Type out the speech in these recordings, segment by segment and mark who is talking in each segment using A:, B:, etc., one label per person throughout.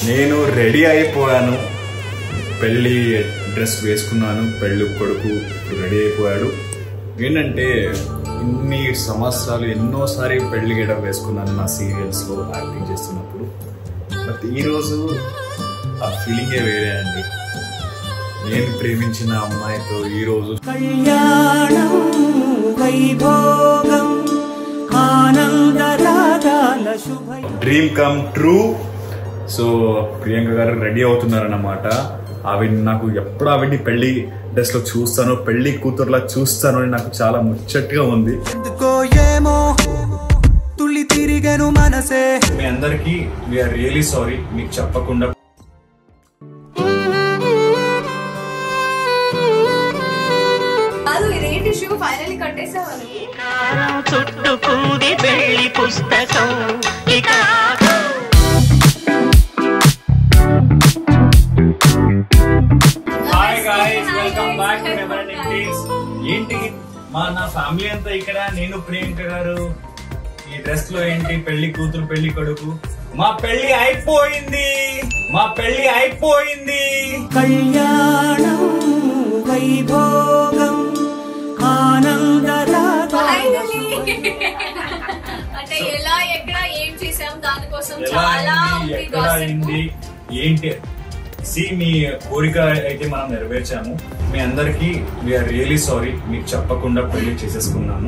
A: నేను రెడీ అయిపోయాను పెళ్ళి డ్రెస్ వేసుకున్నాను పెళ్ళి కొడుకు రెడీ అయిపోయాడు ఏంటంటే ఇన్ని సంవత్సరాలు ఎన్నోసారి పెళ్లి గీడ వేసుకున్నాను నా సీరియల్స్లో యాక్టింగ్ చేస్తున్నప్పుడు బట్ ఈరోజు ఆ ఫీలింగే వేరే అండి నేను ప్రేమించిన అమ్మాయితో ఈరోజు
B: కళ్యాణం వైభోగం ఆనందరాగాల శుభ
A: dream come true so Priyanka garu ready అవుతున్నారన్నమాట ఆవిడ నాకు ఎప్పుడు ఆవిడ్ని పెళ్లి డ్రెస్ లో చూస్తానో పెళ్లి కూతురులా చూస్తానో అని నాకు చాలా ముచ్చటగా ఉంది
B: ఎందుకో ఏమో తుళ్ళి తిరిగెను మనసే
A: మీ అందరికి వీఆర్ రియలీ సారీ మీకు చెప్పకుండా
C: కాదు ఇదేంటి షూ ఫైనల్లీ కట్టేసావా నువ్వు
D: చుట్టుకుంది వెళ్ళి పుస్తకం ఇక
A: hi guys welcome back to never ending days ఏంటి మా నా ఫ్యామిలీ అంతా ఇక్కడ నేను ప్రియాంక గారు ఈ డ్రెస్ లో ఏంటి పెళ్లి కూతురు పెళ్లి కొడుకు మా పెళ్లి అయిపోయింది మా పెళ్లి అయిపోయింది
B: కళ్యాణం వైభోగం ఆనందరాగాల
C: Finally. అంటే ఎలా ఎక్కడ ఏం చేసాం దానికోసం
A: ఎలా
C: చాలా
A: అయింది
C: ఉంది
A: ఎక్కడ
C: gossip.
A: అయింది ఏంటి సి మీ కోరిక అయితే మనం నెరవేర్చాము మీ అందరికి వీఆర్ రియలీ సారీ మీకు చెప్పకుండా పెళ్లి చేసేసుకున్నాము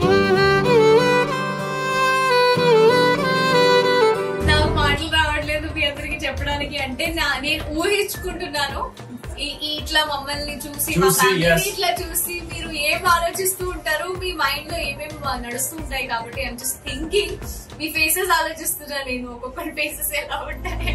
C: నాకు మాటలు రావట్లేదు మీ అందరికి చెప్పడానికి అంటే నా- నేను ఊహించుకుంటున్నాను ఈ- ఈ ఇట్లా మమ్మల్ని చూసి మా
A: చూసి,
C: ఫ్యామిలీని
A: yes.
C: ఇట్లా చూసి మీరు ఏం ఆలోచిస్తూ ఉంటారు మీ మైండ్ లో ఏమేమి నడుస్తూ ఉంటాయి కాబట్టి ఐఎమ్ జస్ట్ థింకింగ్ మీ ఫేసెస్ ఆలోచిస్తున్నా నేను ఒక్కొక్కరి ఫేసెస్ ఎలా ఉంటాయి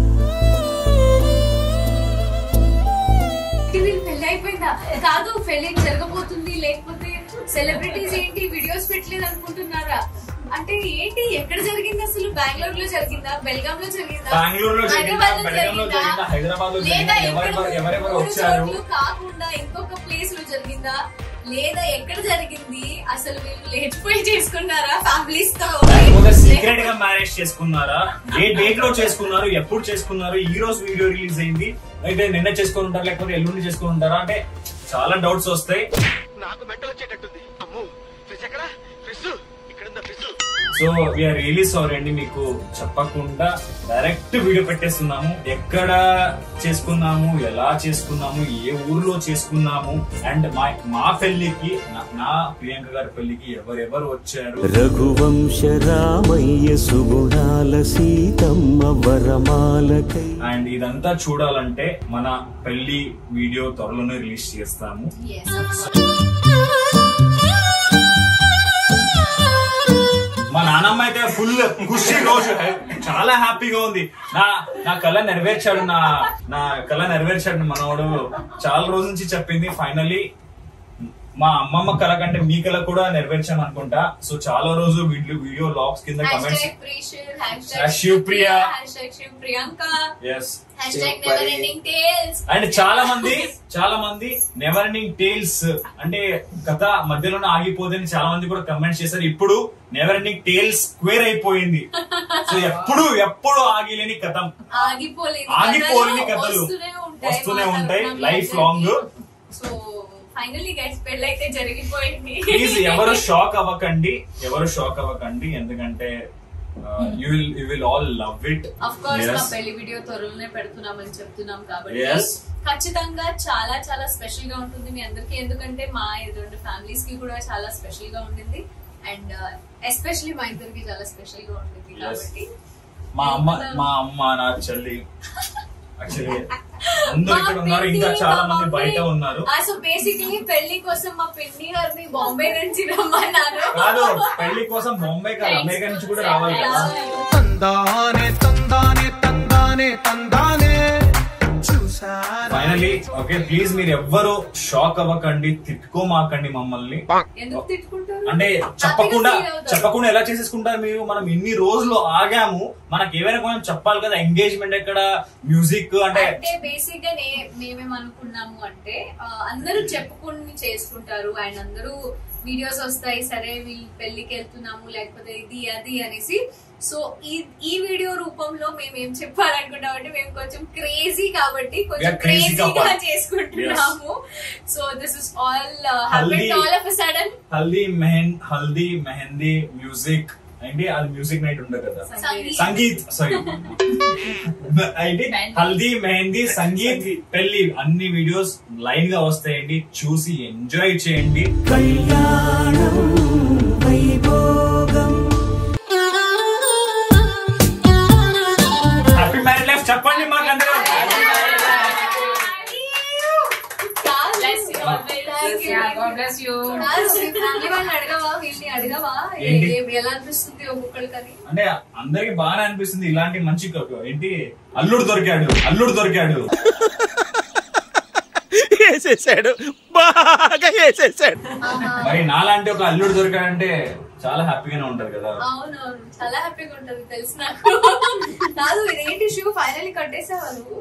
C: వీళ్ళు పెళ్లి అయిపోయిందా కాదు పెళ్లి జరగబోతుంది లేకపోతే సెలబ్రిటీస్ ఏంటి వీడియోస్ పెట్టలేదు అనుకుంటున్నారా అంటే ఏంటి ఎక్కడ జరిగింది అసలు బెంగళూరు లో జరిగిందా బెల్గాం లో జరిగిందా
A: బెంగళూరులో జరిగిందా?
C: హైదరాబాద్ లో
A: బెల్గాంలో జరిగిందా? హైదరాబాద్ లో
C: లేదా
A: జరిగిందా?
C: ఇక్కడ
A: ఎవరెవరు- ఎవరెవరు
C: మూడు
A: వచ్చారు?
C: చోట్లు కాకుండా ఇంకొక ప్లేస్ లో జరిగిందా లేదా ఎక్కడ జరిగింది అసలు వీళ్ళు లేచిపోయి చేసుకున్నారా ఫ్యామిలీస్ తో
A: లేకపోతే సీక్రెట్ గా మ్యారేజ్ చేసుకున్నారా ఏ డేట్ లో చేసుకున్నారు ఎప్పుడు చేసుకున్నారు ఈ రోజు వీడియో రిలీజ్ అయింది అయితే నిన్న చేసుకుని ఉంటారా లేకపోతే ఎల్లుండి చేసుకుని ఉంటారా అంటే చాలా డౌట్స్ వస్తాయి
E: నాకు మెంటల్ వచ్చేటట్టుంది అమ్మో ఫ్రిడ్జ్ ఎక్కడ ఫ్రిడ్జ్ ఇక్కడ fridge
A: so we're really sorry అండి మీకు చెప్పకుండా డైరెక్ట్ వీడియో పెట్టేస్తున్నాము ఎక్కడ చేసుకున్నాము ఎలా చేసుకున్నాము ఏ ఊర్లో చేసుకున్నాము అండ్ మా మా పెళ్లికి నా- నా ప్రియాంక గారి పెళ్లికి ఎవరెవరు వచ్చారు
B: రఘువంశ రామయ్య సుగుణాల సీతమ్మ వరమాలకై
A: అండ్ ఇదంతా చూడాలంటే మన పెళ్లి వీడియో త్వరలోనే రిలీజ్ చేస్తాము మా నానమ్మ అయితే ఫుల్ ఖుషి రోజు చాలా హ్యాపీగా ఉంది నా నా కళ నెరవేర్చాడు నా నా కళ నెరవేర్చాడు మనవాడు చాలా రోజుల నుంచి చెప్పింది ఫైనలీ మా అమ్మమ్మ కళ కంటే మీ కళ కూడా నెరవేర్చాను అనుకుంటా సో చాలా రోజు వీడియో వీడియో లాగ్స్ కింద కమెంట్స్
C: హ్యాష్ ప్రీషర్ hash
A: Hashtag Shivapriya.
C: Hash Shiv Priyanka
A: s
C: hash never ending tales
A: and చాలా మంది చాలా మంది నెవర్ ఎండింగ్ టేల్స్ అంటే కథ మధ్యలోనే ఆగిపోదని చాలా మంది కూడా కమెంట్స్ చేశారు ఇప్పుడు నెవర్ ఎండింగ్ టేల్స్ స్క్వేర్ అయిపోయింది సో ఎప్పుడు ఎప్పుడు ఆగిలేని కథ
C: ఆగిపోలేదు
A: ఆగిపోలేని కథలు
C: వస్తూనే ఉంటాయి
A: వస్తూనే
C: మా
A: ఉంటాయి
C: తరపున
A: లైఫ్
C: మీ
A: లాంగ్
C: సో ఫైనల్లీ గైస్ పెళ్ళైతే జరిగిపోయింది
A: ప్లీజ్ ఎవరు షాక్ అవ్వకండి ఎవరు షాక్ అవ్వకండి ఎందుకంటే you will you will all love it
C: of course మా పెళ్లి వీడియో త్వరలోనే పెడుతున్నామని చెప్తున్నాం కాబట్టి
A: Yes.
C: ఖచ్చితంగా చాలా చాలా స్పెషల్ గా ఉంటుంది మీ అందరికి ఎందుకంటే మా ఈ రెండు ఫ్యామిలీస్ కి కూడా చాలా స్పెషల్ గా ఉండింది అండ్ ఎస్పెషల్లీ మా ఇద్దరికి చాలా స్పెషల్ గా ఉంటుంది
A: Yes.
C: కాబట్టి
A: మా అమ్మ మా అమ్మ నా చెల్లి యాక్చువల్లీ అందరూ ఇక్కడ ఉన్నారు ఇంకా చాలా మంది బయట ఉన్నారు
C: సో బేసికలీ పెళ్లి కోసం మా పిన్ని గారిని బాంబే నుంచి రమ్మన్నారు
A: కాదు పెళ్లి కోసం బొంబాయి కాదు అమెరికా నుంచి కూడా రావాలి కదా
B: తందానే తందానే తందానే తందానే చూసారా
A: ఫైనలీ ఓకే ప్లీజ్ మీరు ఎవ్వరు షాక్ అవ్వకండి తిట్టుకోమాకండి మమ్మల్ని
C: ఎందుకు తిట్టుకుంటారు
A: అంటే చెప్పకుండా
C: Happy గా feel అవుతారు.
A: చెప్పకుండా ఎలా చేసేసుకుంటారు మీరు మనం ఇన్ని రోజులు ఆగాము మనకి ఏమైనా కొంచెం చెప్పాలి కదా ఎంగేజ్మెంట్ ఎక్కడ మ్యూజిక్ అంటే
C: అంటే బేసిక్ గా నే- మేమేం అనుకున్నాము అంటే ఆ, అందరూ చెప్పుకుని చేసుకుంటారు అండ్ అందరూ వీడియోస్ వస్తాయి సరే వీళ్ళు పెళ్లికి వెళ్తున్నాము లేకపోతే ఇది అది అనేసి సో ఈ ఈ వీడియో రూపంలో మేము ఏం చెప్పాలనుకుంటాం అంటే మేము కొంచెం క్రేజీ కాబట్టి కొంచెం
A: are crazy
C: క్రేజీగా
A: couple.
C: చేసుకుంటున్నాము so this is all
A: Haldi.
C: Happen all of sudden
A: haldi మెహన్ హల్దీ మెహందీ మ్యూజిక్ ఏంటి అది మ్యూజిక్ నైట్ ఉండదు కదా
C: సంగీత్.
A: సంగీత్ సారీ అయితే హల్దీ మెహందీ సంగీత్ పెళ్లి అన్ని వీడియోస్ లైన్ గా వస్తాయండి చూసి ఎంజాయ్ చేయండి
B: కళ్యాణం వైభోగం
A: హ్యాపీ మ్యారేజ్ లైఫ్ చెప్పండి మాకు అందరూ
C: ఫ్యామిలీ వాళ్ళని అడగవా వీళ్ళని అడగవా ఏ-
A: ఏంటి?
C: ఏ- ఎలా అనిపిస్తుంది ఒక్కొక్కరికని
A: అంటే అందరికి బాగా అనిపిస్తుంది ఇలాంటి మంచి క- ఏంటి అల్లుడు దొరికాడు అల్లుడు దొరికాడు
F: వేసేసాడు బాగా వేసేసాడు
A: మరి నాలాంటి ఒక అల్లుడు దొరికాడంటే చాలా హ్యాపీగానే ఉంటది కదా
C: అవునవును చాలా హ్యాపీగా ఉంటది తెలుసు నాకు కాదు ఇదేంటి షూ ఫైనల్లీ కట్టేసావా నువ్వు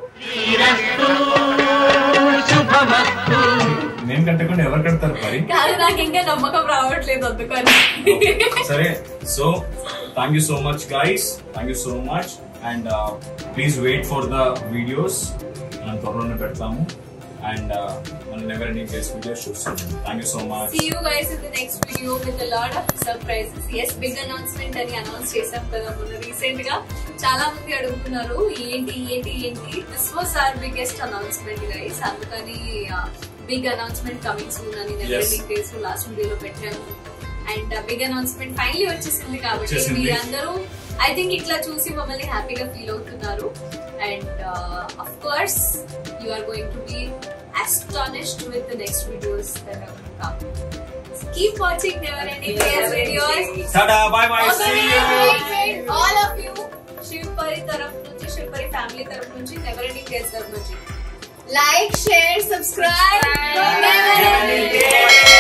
A: నేను కట్టకుండా ఎవరు కడతారు మరి
C: కాదు నాకు ఇంకా నమ్మకం రావట్లేదు అందుకని
A: సరే so thank you so much guys thank you so much and please wait for the videos మనం త్వరలోనే పెడతాము అండ్ మనం నెవర్ ఎనీ చేసి వీడియోస్ చూస్తాం thank you so much
C: See you guys in the next video with a lot of surprises. Yes, big announcement అని announce చేసాం కదా మొన్న రీసెంట్ గా చాలా మంది అడుగుతున్నారు ఏంటి ఏంటి ఏంటి this was are biggest announcement guys అందుకని బిగ్ అనౌన్స్మెంట్ కమింగ్ సూన్ అని నెవర్
A: Yes.
C: డీటెయిల్స్ లాస్ట్ వీడియోలో పెట్టాము అండ్ బిగ్ అనౌన్స్మెంట్ ఫైనలీ వచ్చేసింది కాబట్టి
A: వచ్చేసింది.
C: మీరందరూ ఐ థింక్ ఇట్లా చూసి మమ్మల్ని హ్యాపీగా ఫీల్ అవుతున్నారు and of course you are going to be astonished with the next videos that are going to come. So keep watching Never Ending Tales videos.
A: టాటా bye bye see you
C: All of you, శివపరి తరఫు నుంచి శివపరి family తరఫు నుంచి never ending tales తరఫు నుంచి like share subscribe never ending